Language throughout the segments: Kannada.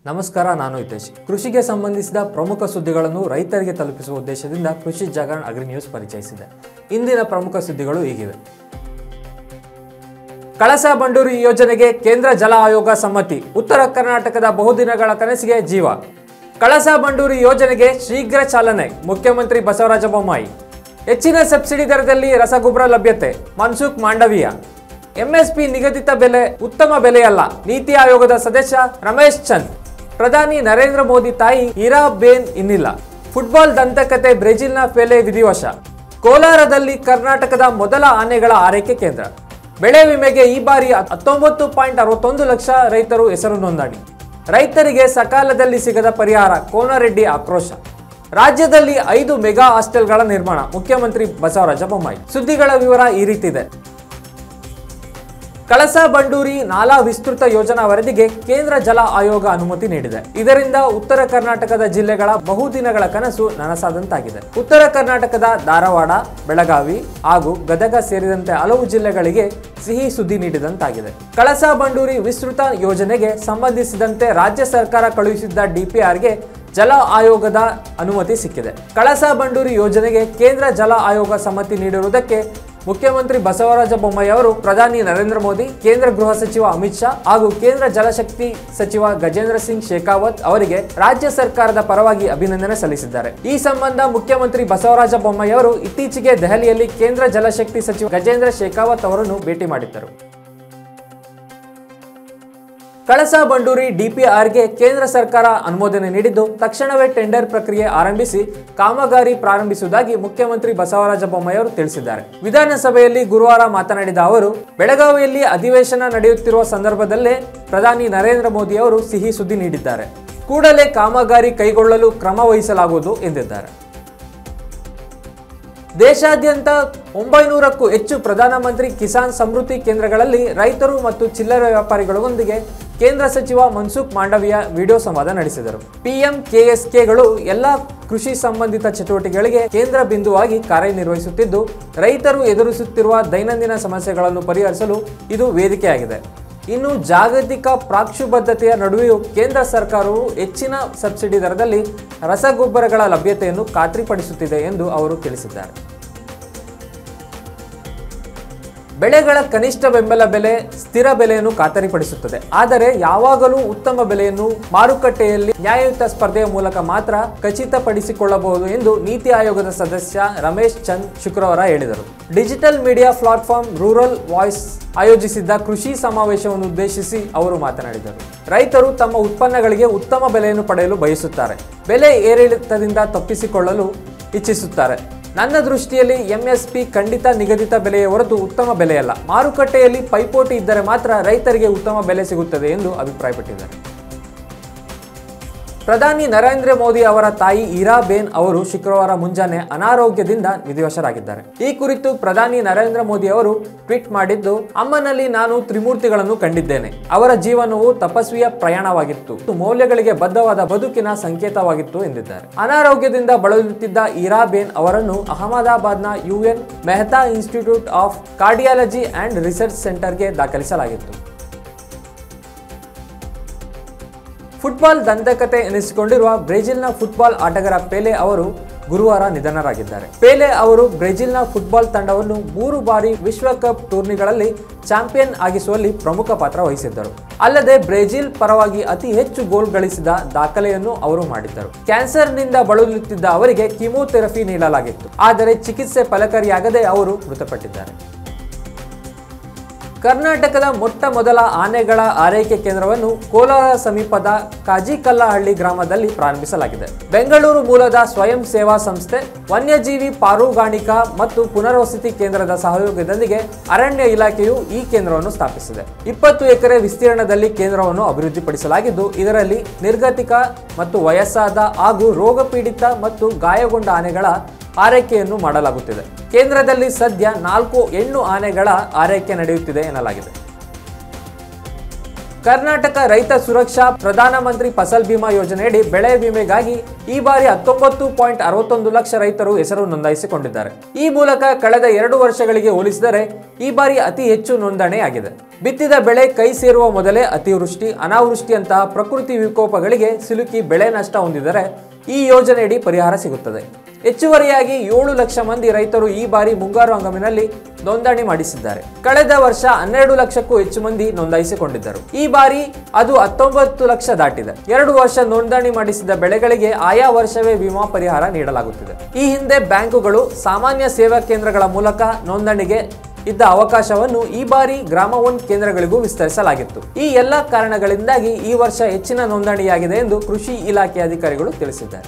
ನಮಸ್ಕಾರ ನಾನು ಹಿತೇಶ್ ಕೃಷಿಗೆ ಸಂಬಂಧಿಸಿದ ಪ್ರಮುಖ ಸುದ್ದಿಗಳನ್ನು ರೈತರಿಗೆ ತಲುಪಿಸುವ ಉದ್ದೇಶದಿಂದ ಕೃಷಿ ಜಾಗರಣ ಅಗ್ರಿ ನ್ಯೂಸ್ ಪರಿಚಯಿಸಿದೆ ಇಂದಿನ ಪ್ರಮುಖ ಸುದ್ದಿಗಳು ಹೀಗಿವೆ ಕಳಸಾ ಬಂಡೂರಿ ಯೋಜನೆಗೆ ಕೇಂದ್ರ ಜಲ ಆಯೋಗ ಸಮ್ಮತಿ ಉತ್ತರ ಕರ್ನಾಟಕದ ಬಹುದಿನಗಳ ಕನಸಿಗೆ ಜೀವ ಕಳಸಾ ಬಂಡೂರಿ ಯೋಜನೆಗೆ ಶೀಘ್ರ ಚಾಲನೆ ಮುಖ್ಯಮಂತ್ರಿ ಬಸವರಾಜ ಬೊಮ್ಮಾಯಿ ಹೆಚ್ಚಿನ ಸಬ್ಸಿಡಿ ದರದಲ್ಲಿ ರಸಗೊಬ್ಬರ ಲಭ್ಯತೆ ಮನ್ಸುಖ್ ಮಾಂಡವೀಯ ಎಂಎಸ್ಪಿ ನಿಗದಿತ ಬೆಲೆ ಉತ್ತಮ ಬೆಲೆಯಲ್ಲ ನೀತಿ ಆಯೋಗದ ಸದಸ್ಯ ರಮೇಶ್ ಚಂದ್ ಪ್ರಧಾನಿ ನರೇಂದ್ರ ಮೋದಿ ತಾಯಿ ಹೀರಾ ಬೇನ್ ಇನ್ನಿಲ್ಲ ಫುಟ್ಬಾಲ್ ದಂತಕತೆ ಬ್ರೆಜಿಲ್ನ ಪೆಲೆ ವಿಧಿವಶ ಕೋಲಾರದಲ್ಲಿ ಕರ್ನಾಟಕದ ಮೊದಲ ಆನೆಗಳ ಆರೈಕೆ ಕೇಂದ್ರ ಬೆಳೆ ವಿಮೆಗೆ ಈ ಬಾರಿ ಹತ್ತೊಂಬತ್ತು ಪಾಯಿಂಟ್ ಅರವತ್ತೊಂದು ಲಕ್ಷ ರೈತರು ಹೆಸರು ನೋಂದಣಿ ರೈತರಿಗೆ ಸಕಾಲದಲ್ಲಿ ಸಿಗದ ಪರಿಹಾರ ಕೋನರೆಡ್ಡಿ ಆಕ್ರೋಶ ರಾಜ್ಯದಲ್ಲಿ ಐದು ಮೆಗಾ ಹಾಸ್ಟೆಲ್ಗಳ ನಿರ್ಮಾಣ ಮುಖ್ಯಮಂತ್ರಿ ಬಸವರಾಜ ಬೊಮ್ಮಾಯಿ ಸುದ್ದಿಗಳ ವಿವರ ಈ ರೀತಿ ಇದೆ ಕಳಸಾ ಬಂಡೂರಿ ನಾಲಾ ವಿಸ್ತೃತ ಯೋಜನಾ ವರದಿಗೆ ಕೇಂದ್ರ ಜಲ ಆಯೋಗ ಅನುಮತಿ ನೀಡಿದೆ ಇದರಿಂದ ಉತ್ತರ ಕರ್ನಾಟಕದ ಜಿಲ್ಲೆಗಳ ಬಹುದಿನಗಳ ಕನಸು ನನಸಾದಂತಾಗಿದೆ ಉತ್ತರ ಕರ್ನಾಟಕದ ಧಾರವಾಡ ಬೆಳಗಾವಿ ಹಾಗೂ ಗದಗ ಸೇರಿದಂತೆ ಹಲವು ಜಿಲ್ಲೆಗಳಿಗೆ ಸಿಹಿ ಸುದ್ದಿ ನೀಡಿದಂತಾಗಿದೆ ಕಳಸಾ ಬಂಡೂರಿ ವಿಸ್ತೃತ ಯೋಜನೆಗೆ ಸಂಬಂಧಿಸಿದಂತೆ ರಾಜ್ಯ ಸರ್ಕಾರ ಕಳುಹಿಸಿದ್ದ ಡಿಪಿಆರ್ಗೆ ಜಲ ಆಯೋಗದ ಅನುಮತಿ ಸಿಕ್ಕಿದೆ ಕಳಸಾ ಬಂಡೂರಿ ಯೋಜನೆಗೆ ಕೇಂದ್ರ ಜಲ ಆಯೋಗ ಸಮ್ಮತಿ ನೀಡಿರುವುದಕ್ಕೆ ಮುಖ್ಯಮಂತ್ರಿ ಬಸವರಾಜ ಬೊಮ್ಮಾಯಿ ಅವರು ಪ್ರಧಾನಿ ನರೇಂದ್ರ ಮೋದಿ ಕೇಂದ್ರ ಗೃಹ ಸಚಿವ ಅಮಿತ್ ಶಾ ಹಾಗೂ ಕೇಂದ್ರ ಜಲಶಕ್ತಿ ಸಚಿವ ಗಜೇಂದ್ರ ಸಿಂಗ್ ಶೇಖಾವತ್ ಅವರಿಗೆ ರಾಜ್ಯ ಸರ್ಕಾರದ ಪರವಾಗಿ ಅಭಿನಂದನೆ ಸಲ್ಲಿಸಿದ್ದಾರೆ ಈ ಸಂಬಂಧ ಮುಖ್ಯಮಂತ್ರಿ ಬಸವರಾಜ ಬೊಮ್ಮಾಯಿ ಅವರು ಇತ್ತೀಚೆಗೆ ದೆಹಲಿಯಲ್ಲಿ ಕೇಂದ್ರ ಜಲಶಕ್ತಿ ಸಚಿವ ಗಜೇಂದ್ರ ಶೇಖಾವತ್ ಅವರನ್ನು ಭೇಟಿ ಮಾಡಿದ್ದರು ಕಳಸಾ ಬಂಡೂರಿ ಡಿಪಿಆರ್ಗೆ ಕೇಂದ್ರ ಸರ್ಕಾರ ಅನುಮೋದನೆ ನೀಡಿದ್ದು ತಕ್ಷಣವೇ ಟೆಂಡರ್ ಪ್ರಕ್ರಿಯೆ ಆರಂಭಿಸಿ ಕಾಮಗಾರಿ ಪ್ರಾರಂಭಿಸುವುದಾಗಿ ಮುಖ್ಯಮಂತ್ರಿ ಬಸವರಾಜ ಬೊಮ್ಮಾಯಿ ಅವರು ತಿಳಿಸಿದ್ದಾರೆ ವಿಧಾನಸಭೆಯಲ್ಲಿ ಗುರುವಾರ ಮಾತನಾಡಿದ ಅವರು ಬೆಳಗಾವಿಯಲ್ಲಿ ಅಧಿವೇಶನ ನಡೆಯುತ್ತಿರುವ ಸಂದರ್ಭದಲ್ಲೇ ಪ್ರಧಾನಿ ನರೇಂದ್ರ ಮೋದಿ ಅವರು ಸಿಹಿ ಸುದ್ದಿ ನೀಡಿದ್ದಾರೆ ಕೂಡಲೇ ಕಾಮಗಾರಿ ಕೈಗೊಳ್ಳಲು ಕ್ರಮ ವಹಿಸಲಾಗುವುದು ಎಂದಿದ್ದಾರೆ ದೇಶಾದ್ಯಂತ ಒಂಬೈನೂರಕ್ಕೂ ಹೆಚ್ಚು ಪ್ರಧಾನಮಂತ್ರಿ ಕಿಸಾನ್ ಸಮೃದ್ಧಿ ಕೇಂದ್ರಗಳಲ್ಲಿ ರೈತರು ಮತ್ತು ಚಿಲ್ಲರೆ ವ್ಯಾಪಾರಿಗಳೊಂದಿಗೆ ಕೇಂದ್ರ ಸಚಿವ ಮನ್ಸುಖ್ ಮಾಂಡವಿಯ ವಿಡಿಯೋ ಸಂವಾದ ನಡೆಸಿದರು ಪಿಎಂ ಕೆಎಸ್ಕೆಗಳು ಎಲ್ಲ ಕೃಷಿ ಸಂಬಂಧಿತ ಚಟುವಟಿಕೆಗಳಿಗೆ ಕೇಂದ್ರ ಬಿಂದುವಾಗಿ ಕಾರ್ಯನಿರ್ವಹಿಸುತ್ತಿದ್ದು ರೈತರು ಎದುರಿಸುತ್ತಿರುವ ದೈನಂದಿನ ಸಮಸ್ಯೆಗಳನ್ನು ಪರಿಹರಿಸಲು ಇದು ವೇದಿಕೆಯಾಗಿದೆ ಇನ್ನು ಜಾಗತಿಕ ಪ್ರಾಕ್ಷುಬದ್ಧತೆಯ ನಡುವೆಯೂ ಕೇಂದ್ರ ಸರ್ಕಾರವು ಹೆಚ್ಚಿನ ಸಬ್ಸಿಡಿ ದರದಲ್ಲಿ ರಸಗೊಬ್ಬರಗಳ ಲಭ್ಯತೆಯನ್ನು ಖಾತ್ರಿಪಡಿಸುತ್ತಿದೆ ಎಂದು ಅವರು ತಿಳಿಸಿದ್ದಾರೆ ಬೆಳೆಗಳ ಕನಿಷ್ಠ ಬೆಂಬಲ ಬೆಲೆ ಸ್ಥಿರ ಬೆಲೆಯನ್ನು ಖಾತರಿಪಡಿಸುತ್ತದೆ ಆದರೆ ಯಾವಾಗಲೂ ಉತ್ತಮ ಬೆಲೆಯನ್ನು ಮಾರುಕಟ್ಟೆಯಲ್ಲಿ ನ್ಯಾಯಯುತ ಸ್ಪರ್ಧೆಯ ಮೂಲಕ ಮಾತ್ರ ಖಚಿತಪಡಿಸಿಕೊಳ್ಳಬಹುದು ಎಂದು ನೀತಿ ಆಯೋಗದ ಸದಸ್ಯ ರಮೇಶ್ ಚಂದ್ ಶುಕ್ರವಾರ ಹೇಳಿದರು digital media platform rural voice ಆಯೋಜಿಸಿದ್ದ ಕೃಷಿ ಸಮಾವೇಶವನ್ನು ಉದ್ದೇಶಿಸಿ ಅವರು ಮಾತನಾಡಿದರು ರೈತರು ತಮ್ಮ ಉತ್ಪನ್ನಗಳಿಗೆ ಉತ್ತಮ ಬೆಲೆಯನ್ನು ಪಡೆಯಲು ಬಯಸುತ್ತಾರೆ ಬೆಲೆ ಏರಿಳಿತದಿಂದ ತಪ್ಪಿಸಿಕೊಳ್ಳಲು ಇಚ್ಛಿಸುತ್ತಾರೆ ನನ್ನ ದೃಷ್ಟಿಯಲ್ಲಿ ಎಂಎಸ್ಪಿ ಖಂಡಿತ ನಿಗದಿತ ಬೆಲೆಯ ಹೊರತು ಉತ್ತಮ ಬೆಲೆಯಲ್ಲ ಮಾರುಕಟ್ಟೆಯಲ್ಲಿ ಪೈಪೋಟಿ ಇದ್ದರೆ ಮಾತ್ರ ರೈತರಿಗೆ ಉತ್ತಮ ಬೆಲೆ ಸಿಗುತ್ತದೆ ಎಂದು ಅಭಿಪ್ರಾಯಪಟ್ಟಿದ್ದಾರೆ ಪ್ರಧಾನಿ ನರೇಂದ್ರ ಮೋದಿ ಅವರ ತಾಯಿ ಬೇನ್ ಅವರು ಶುಕ್ರವಾರ ಮುಂಜಾನೆ ಅನಾರೋಗ್ಯದಿಂದ ವಿಧಿವಶರಾಗಿದ್ದಾರೆ ಈ ಕುರಿತು ಪ್ರಧಾನಿ ನರೇಂದ್ರ ಮೋದಿ ಅವರು ಟ್ವೀಟ್ ಮಾಡಿದ್ದು ಅಮ್ಮನಲ್ಲಿ ನಾನು ತ್ರಿಮೂರ್ತಿಗಳನ್ನು ಕಂಡಿದ್ದೇನೆ ಅವರ ಜೀವನವು ತಪಸ್ವಿಯ ಪ್ರಯಾಣವಾಗಿತ್ತು ಮೌಲ್ಯಗಳಿಗೆ ಬದ್ಧವಾದ ಬದುಕಿನ ಸಂಕೇತವಾಗಿತ್ತು ಎಂದಿದ್ದಾರೆ ಅನಾರೋಗ್ಯದಿಂದ ಬಳಲುತ್ತಿದ್ದ ಬೇನ್ ಅವರನ್ನು ಅಹಮದಾಬಾದ್ನ U N Mehta institute of cardiology and research ಸೆಂಟರ್ಗೆ ದಾಖಲಿಸಲಾಗಿತ್ತು ಫುಟ್ಬಾಲ್ ದಂತಕತೆ ಎನಿಸಿಕೊಂಡಿರುವ ಬ್ರೆಜಿಲ್ನ ಫುಟ್ಬಾಲ್ ಆಟಗಾರ ಪೇಲೆ ಅವರು ಗುರುವಾರ ನಿಧನರಾಗಿದ್ದಾರೆ ಪೇಲೆ ಅವರು ಬ್ರೆಜಿಲ್ನ ಫುಟ್ಬಾಲ್ ತಂಡವನ್ನು ಮೂರು ಬಾರಿ ವಿಶ್ವಕಪ್ ಟೂರ್ನಿಗಳಲ್ಲಿ ಚಾಂಪಿಯನ್ ಆಗಿಸುವಲ್ಲಿ ಪ್ರಮುಖ ಪಾತ್ರ ವಹಿಸಿದ್ದರು ಅಲ್ಲದೆ ಬ್ರೆಜಿಲ್ ಪರವಾಗಿ ಅತಿ ಹೆಚ್ಚು ಗೋಲ್ ಗಳಿಸಿದ ದಾಖಲೆಯನ್ನು ಅವರು ಮಾಡಿದ್ದರು ಕ್ಯಾನ್ಸರ್ನಿಂದ ಬಳಲುತ್ತಿದ್ದ ಅವರಿಗೆ ಕಿಮೋಥೆರಪಿ ನೀಡಲಾಗಿತ್ತು ಆದರೆ ಚಿಕಿತ್ಸೆ ಫಲಕಾರಿಯಾಗದೆ ಅವರು ಮೃತಪಟ್ಟಿದ್ದಾರೆ ಕರ್ನಾಟಕದ ಮೊಟ್ಟ ಮೊದಲ ಆನೆಗಳ ಆರೈಕೆ ಕೇಂದ್ರವನ್ನು ಕೋಲಾರ ಸಮೀಪದ ಕಾಜಿಕಲ್ಲಹಳ್ಳಿ ಗ್ರಾಮದಲ್ಲಿ ಪ್ರಾರಂಭಿಸಲಾಗಿದೆ ಬೆಂಗಳೂರು ಮೂಲದ ಸ್ವಯಂ ಸೇವಾ ಸಂಸ್ಥೆ ವನ್ಯಜೀವಿ ಪಾರುಗಾಣಿಕಾ ಮತ್ತು ಪುನರ್ವಸತಿ ಕೇಂದ್ರದ ಸಹಯೋಗದೊಂದಿಗೆ ಅರಣ್ಯ ಇಲಾಖೆಯು ಈ ಕೇಂದ್ರವನ್ನು ಸ್ಥಾಪಿಸಿದೆ ಇಪ್ಪತ್ತು ಎಕರೆ ವಿಸ್ತೀರ್ಣದಲ್ಲಿ ಕೇಂದ್ರವನ್ನು ಅಭಿವೃದ್ಧಿಪಡಿಸಲಾಗಿದ್ದು ಇದರಲ್ಲಿ ನಿರ್ಗತಿಕ ಮತ್ತು ವಯಸ್ಸಾದ ಹಾಗೂ ರೋಗಪೀಡಿತ ಮತ್ತು ಗಾಯಗೊಂಡ ಆನೆಗಳ ಆರೈಕೆಯನ್ನು ಮಾಡಲಾಗುತ್ತಿದೆ ಕೇಂದ್ರದಲ್ಲಿ ಸದ್ಯ ನಾಲ್ಕು ಹೆಣ್ಣು ಆನೆಗಳ ಆರೈಕೆ ನಡೆಯುತ್ತಿದೆ ಎನ್ನಲಾಗಿದೆ ಕರ್ನಾಟಕ ರೈತ ಸುರಕ್ಷಾ ಪ್ರಧಾನಮಂತ್ರಿ ಫಸಲ್ ಬಿಮಾ ಯೋಜನೆಯಡಿ ಬೆಳೆ ವಿಮೆಗಾಗಿ ಈ ಬಾರಿ ಹತ್ತೊಂಬತ್ತು ಪಾಯಿಂಟ್ ಅರವತ್ತೊಂದು ಲಕ್ಷ ರೈತರು ಹೆಸರು ನೋಂದಾಯಿಸಿಕೊಂಡಿದ್ದಾರೆ ಈ ಮೂಲಕ ಕಳೆದ ಎರಡು ವರ್ಷಗಳಿಗೆ ಹೋಲಿಸಿದರೆ ಈ ಬಾರಿ ಅತಿ ಹೆಚ್ಚು ನೋಂದಣಿಯಾಗಿದೆ ಬಿತ್ತಿದ ಬೆಳೆ ಕೈ ಸೇರುವ ಮೊದಲೇ ಅತಿವೃಷ್ಟಿ ಅನಾವೃಷ್ಟಿಯಂತಹ ಪ್ರಕೃತಿ ವಿಕೋಪಗಳಿಗೆ ಸಿಲುಕಿ ಬೆಳೆ ನಷ್ಟ ಹೊಂದಿದರೆ ಈ ಯೋಜನೆಯಡಿ ಪರಿಹಾರ ಸಿಗುತ್ತದೆ ಹೆಚ್ಚುವರಿಯಾಗಿ ಏಳು ಲಕ್ಷ ಮಂದಿ ರೈತರು ಈ ಬಾರಿ ಮುಂಗಾರು ಹಂಗಾಮಿನಲ್ಲಿ ನೋಂದಣಿ ಮಾಡಿಸಿದ್ದಾರೆ ಕಳೆದ ವರ್ಷ ಹನ್ನೆರಡು ಲಕ್ಷಕ್ಕೂ ಹೆಚ್ಚು ಮಂದಿ ನೋಂದಾಯಿಸಿಕೊಂಡಿದ್ದರು ಈ ಬಾರಿ ಅದು ಹತ್ತೊಂಬತ್ತು ಲಕ್ಷ ದಾಟಿದೆ ಎರಡು ವರ್ಷ ನೋಂದಣಿ ಮಾಡಿಸಿದ ಬೆಳೆಗಳಿಗೆ ಆಯಾ ವರ್ಷವೇ ವಿಮಾ ಪರಿಹಾರ ನೀಡಲಾಗುತ್ತಿದೆ ಈ ಹಿಂದೆ ಬ್ಯಾಂಕುಗಳು ಸಾಮಾನ್ಯ ಸೇವಾ ಕೇಂದ್ರಗಳ ಮೂಲಕ ನೋಂದಣಿಗೆ ಇದ್ದ ಅವಕಾಶವನ್ನು ಈ ಬಾರಿ ಗ್ರಾಮ ಒನ್ ಕೇಂದ್ರಗಳಿಗೂ ವಿಸ್ತರಿಸಲಾಗಿತ್ತು ಈ ಎಲ್ಲ ಕಾರಣಗಳಿಂದಾಗಿ ಈ ವರ್ಷ ಹೆಚ್ಚಿನ ನೋಂದಣಿಯಾಗಿದೆ ಎಂದು ಕೃಷಿ ಇಲಾಖೆ ಅಧಿಕಾರಿಗಳು ತಿಳಿಸಿದ್ದಾರೆ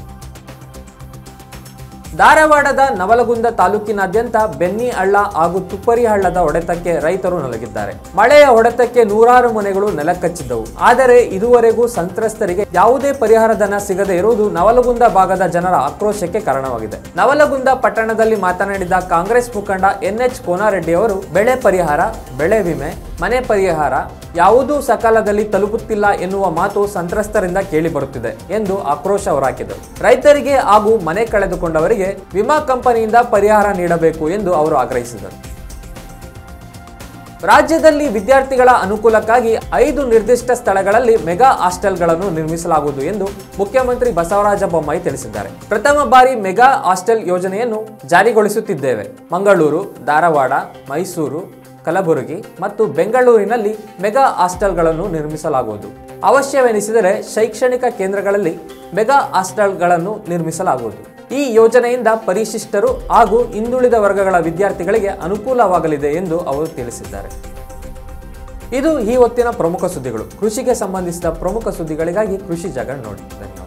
ಧಾರವಾಡದ ನವಲಗುಂದ ತಾಲೂಕಿನಾದ್ಯಂತ ಬೆನ್ನಿ ಹಳ್ಳ ಹಾಗೂ ತುಪ್ಪರಿ ಹಳ್ಳದ ಹೊಡೆತಕ್ಕೆ ರೈತರು ನಲಗಿದ್ದಾರೆ ಮಳೆಯ ಹೊಡೆತಕ್ಕೆ ನೂರಾರು ಮನೆಗಳು ನೆಲಕಚ್ಚಿದ್ದವು ಆದರೆ ಇದುವರೆಗೂ ಸಂತ್ರಸ್ತರಿಗೆ ಯಾವುದೇ ಪರಿಹಾರ ಧನ ಸಿಗದೇ ಇರುವುದು ನವಲಗುಂದ ಭಾಗದ ಜನರ ಆಕ್ರೋಶಕ್ಕೆ ಕಾರಣವಾಗಿದೆ ನವಲಗುಂದ ಪಟ್ಟಣದಲ್ಲಿ ಮಾತನಾಡಿದ ಕಾಂಗ್ರೆಸ್ ಮುಖಂಡ ಎನ್ಎಚ್ ಕೋನಾರೆಡ್ಡಿ ಅವರು ಬೆಳೆ ಪರಿಹಾರ ಬೆಳೆ ವಿಮೆ ಮನೆ ಪರಿಹಾರ ಯಾವುದೂ ಸಕಾಲದಲ್ಲಿ ತಲುಪುತ್ತಿಲ್ಲ ಎನ್ನುವ ಮಾತು ಸಂತ್ರಸ್ತರಿಂದ ಕೇಳಿಬರುತ್ತಿದೆ ಎಂದು ಆಕ್ರೋಶ ಹೊರಹಾಕಿದರು ರೈತರಿಗೆ ಹಾಗೂ ಮನೆ ಕಳೆದುಕೊಂಡವರಿಗೆ ವಿಮಾ ಕಂಪನಿಯಿಂದ ಪರಿಹಾರ ನೀಡಬೇಕು ಎಂದು ಅವರು ಆಗ್ರಹಿಸಿದರು ರಾಜ್ಯದಲ್ಲಿ ವಿದ್ಯಾರ್ಥಿಗಳ ಅನುಕೂಲಕ್ಕಾಗಿ ಐದು ನಿರ್ದಿಷ್ಟ ಸ್ಥಳಗಳಲ್ಲಿ ಮೆಗಾ ಹಾಸ್ಟೆಲ್ಗಳನ್ನು ನಿರ್ಮಿಸಲಾಗುವುದು ಎಂದು ಮುಖ್ಯಮಂತ್ರಿ ಬಸವರಾಜ ಬೊಮ್ಮಾಯಿ ತಿಳಿಸಿದ್ದಾರೆ ಪ್ರಥಮ ಬಾರಿ ಮೆಗಾ ಹಾಸ್ಟೆಲ್ ಯೋಜನೆಯನ್ನು ಜಾರಿಗೊಳಿಸುತ್ತಿದ್ದೇವೆ ಮಂಗಳೂರು ಧಾರವಾಡ ಮೈಸೂರು ಕಲಬುರಗಿ ಮತ್ತು ಬೆಂಗಳೂರಿನಲ್ಲಿ ಮೆಗಾ ಹಾಸ್ಟೆಲ್ಗಳನ್ನು ನಿರ್ಮಿಸಲಾಗುವುದು ಅವಶ್ಯವೆನಿಸಿದರೆ ಶೈಕ್ಷಣಿಕ ಕೇಂದ್ರಗಳಲ್ಲಿ ಮೆಗಾ ಹಾಸ್ಟೆಲ್ಗಳನ್ನು ನಿರ್ಮಿಸಲಾಗುವುದು ಈ ಯೋಜನೆಯಿಂದ ಪರಿಶಿಷ್ಟರು ಹಾಗೂ ಹಿಂದುಳಿದ ವರ್ಗಗಳ ವಿದ್ಯಾರ್ಥಿಗಳಿಗೆ ಅನುಕೂಲವಾಗಲಿದೆ ಎಂದು ಅವರು ತಿಳಿಸಿದ್ದಾರೆ ಇದು ಈ ಹೊತ್ತಿನ ಪ್ರಮುಖ ಸುದ್ದಿಗಳು ಕೃಷಿಗೆ ಸಂಬಂಧಿಸಿದ ಪ್ರಮುಖ ಸುದ್ದಿಗಳಿಗಾಗಿ ಕೃಷಿ ಜಗನ್ ನೋಡಿ ಧನ್ಯವಾದ